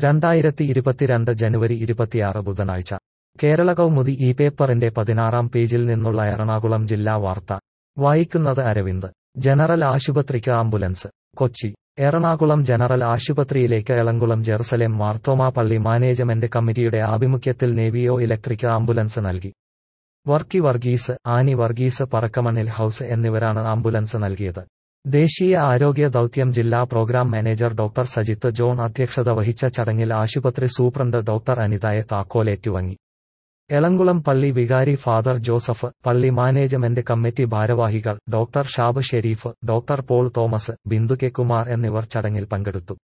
രണ്ടായിരത്തി ഇരുപത്തിരണ്ട് ജനുവരി ഇരുപത്തിയാറ് ബുധനാഴ്ച കേരള കൗമുദി ഈ പേപ്പറിന്റെ പതിനാറാം പേജിൽ നിന്നുള്ള എറണാകുളം ജില്ലാ വാർത്ത വായിക്കുന്നത് അരവിന്ദ് ജനറൽ ആശുപത്രിക്ക് ആംബുലൻസ് കൊച്ചി എറണാകുളം ജനറൽ ആശുപത്രിയിലേക്ക് എളങ്കുളം ജെറുസലേം മാർത്തോമാ പള്ളി മാനേജ്മെന്റ് കമ്മിറ്റിയുടെ ആഭിമുഖ്യത്തിൽ നേവിയോ ഇലക്ട്രിക് ആംബുലൻസ് നൽകി വർക്കി വർഗീസ് ആനി വർഗീസ് പറക്കമണ്ണിൽ ഹൌസ് എന്നിവരാണ് ആംബുലൻസ് നൽകിയത് ദേശീയ ആരോഗ്യ ദൌത്യം ജില്ലാ programme manager doctor Sajith John അധ്യക്ഷത വഹിച്ച ചടങ്ങിൽ ആശുപത്രി സൂപ്രണ്ട് ഡോക്ടർ അനിതായെ താക്കോലേറ്റുവാങ്ങി എളങ്കുളം പള്ളി വികാരി ഫാദർ ജോസഫ് പള്ളി മാനേജ്മെന്റ് കമ്മിറ്റി ഭാരവാഹികൾ doctor Shab Sherif doctor Paul Thomas Bindu K Kumar എന്നിവർ ചടങ്ങിൽ പങ്കെടുത്തു